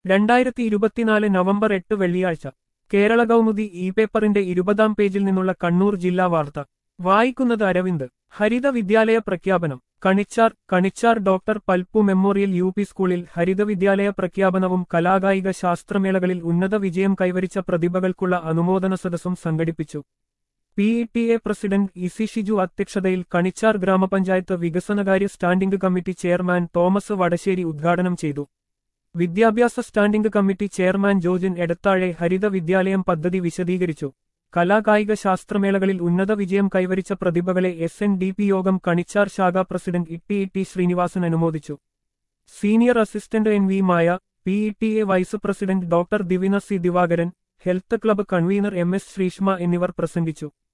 രണ്ടായിരത്തി ഇരുപത്തിനാല് നവംബർ എട്ട് വെള്ളിയാഴ്ച കേരള കൗമുദി ഇ പേപ്പറിന്റെ ഇരുപതാം പേജിൽ നിന്നുള്ള കണ്ണൂർ ജില്ലാ വാർത്ത വായിക്കുന്നത് അരവിന്ദ് ഹരിത വിദ്യാലയ പ്രഖ്യാപനം Kanichar Kanichar doctor Palpu memorial U P സ്കൂളിൽ ഹരിത വിദ്യാലയ പ്രഖ്യാപനവും കലാകായിക ശാസ്ത്രമേളകളിൽ ഉന്നത വിജയം കൈവരിച്ച പ്രതിഭകൾക്കുള്ള അനുമോദന സദസ്സും സംഘടിപ്പിച്ചു P E T A president E C Shiju അധ്യക്ഷതയിൽ കണിച്ചാർ ഗ്രാമപഞ്ചായത്ത് വികസനകാര്യ standing committee chairman Thomas Vadasseri ഉദ്ഘാടനം ചെയ്തു വിദ്യാഭ്യാസ standing committee chairman Jojin Edathazhe ഹരിത വിദ്യാലയം പദ്ധതി വിശദീകരിച്ചു കലാകായിക ശാസ്ത്രമേളകളിൽ ഉന്നത വിജയം കൈവരിച്ച പ്രതിഭകളെ എസ് എൻ ഡി പി യോഗം കണിച്ചാർ ശാഖാ president E T E T Sreenivasan അനുമോദിച്ചു senior assistant N V Maya P E T A vice president doctor Divina C Divakaran health club convener M S Sreeshma എന്നിവർ പ്രസംഗിച്ചു